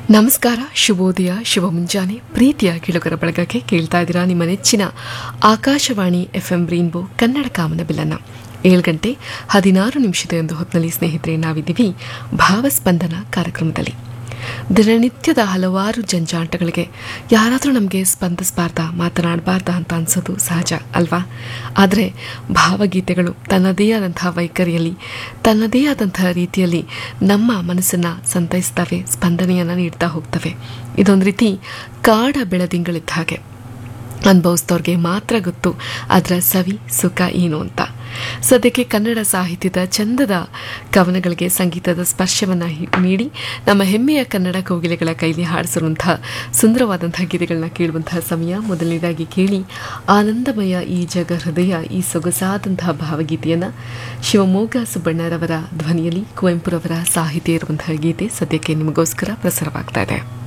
ನಮಸ್ಕಾರ ಶುಭೋದಯ ಶುಭ ಮುಂಜಾನೆ ಪ್ರೀತಿಯ ಕಿಳುಗರ ಬಳಗಕ್ಕೆ ಕೇಳ್ತಾ ಇದ್ದೀರಾ ನಿಮ್ಮ ನೆಚ್ಚಿನ Akashvani F M rainbow Kannada ಕಾಮನ ಬಿಲ್ಲನ್ನ ಏಳು ಗಂಟೆ ಹದಿನಾರು ನಿಮಿಷದ ಒಂದು ಹೊತ್ತಿನಲ್ಲಿ ಸ್ನೇಹಿತರೆ ನಾವಿದ್ದೀವಿ ಭಾವಸ್ಪಂದನ ಕಾರ್ಯಕ್ರಮದಲ್ಲಿ ದಿನನಿತ್ಯದ ಹಲವಾರು ಜಂಜಾಟಗಳಿಗೆ ಯಾರಾದರೂ ನಮಗೆ ಸ್ಪಂದಿಸಬಾರ್ದಾ ಮಾತನಾಡಬಾರ್ದಾ ಅಂತ ಅನ್ಸೋದು ಸಹಜ ಅಲ್ವಾ ಆದರೆ ಭಾವಗೀತೆಗಳು ತನ್ನದೇ ಆದಂತಹ ವೈಖರಿಯಲ್ಲಿ ತನ್ನದೇ ಆದಂತಹ ರೀತಿಯಲ್ಲಿ ನಮ್ಮ ಮನಸ್ಸನ್ನು ಸಂತೈಸ್ತವೆ ಸ್ಪಂದನೆಯನ್ನು ನೀಡ್ತಾ ಹೋಗ್ತವೆ ಇದೊಂದು ರೀತಿ ಕಾಡ ಬೆಳದಿಂಗಳಿದ್ದ ಹಾಗೆ ಅನುಭವಿಸಿದವ್ರಿಗೆ ಮಾತ್ರ ಗೊತ್ತು ಅದರ ಸವಿ ಸುಖ ಏನು ಅಂತ ಸದ್ಯಕ್ಕೆ ಕನ್ನಡ ಸಾಹಿತ್ಯದ ಚಂದದ ಕವನಗಳಿಗೆ ಸಂಗೀತದ ಸ್ಪರ್ಶವನ್ನು ನೀಡಿ ನಮ್ಮ ಹೆಮ್ಮೆಯ ಕನ್ನಡ ಕೋಗಿಲೆಗಳ ಕೈಲಿ ಹಾಡಿಸಿರುವಂತಹ ಸುಂದರವಾದಂತಹ ಗೀತೆಗಳನ್ನ ಕೇಳುವಂತಹ ಸಮಯ ಮೊದಲನೇದಾಗಿ ಕೇಳಿ ಆನಂದಮಯ ಈ ಜಗ ಹೃದಯ ಈ ಸೊಗಸಾದಂತಹ ಭಾವಗೀತೆಯನ್ನು ಶಿವಮೊಗ್ಗ ಸುಬ್ಬಣ್ಣರವರ ಧ್ವನಿಯಲ್ಲಿ ಕುವೆಂಪುರವರ ಸಾಹಿತ್ಯ ಇರುವಂತಹ ಗೀತೆ ಸದ್ಯಕ್ಕೆ ನಿಮಗೋಸ್ಕರ ಪ್ರಸಾರವಾಗ್ತಾ ಇದೆ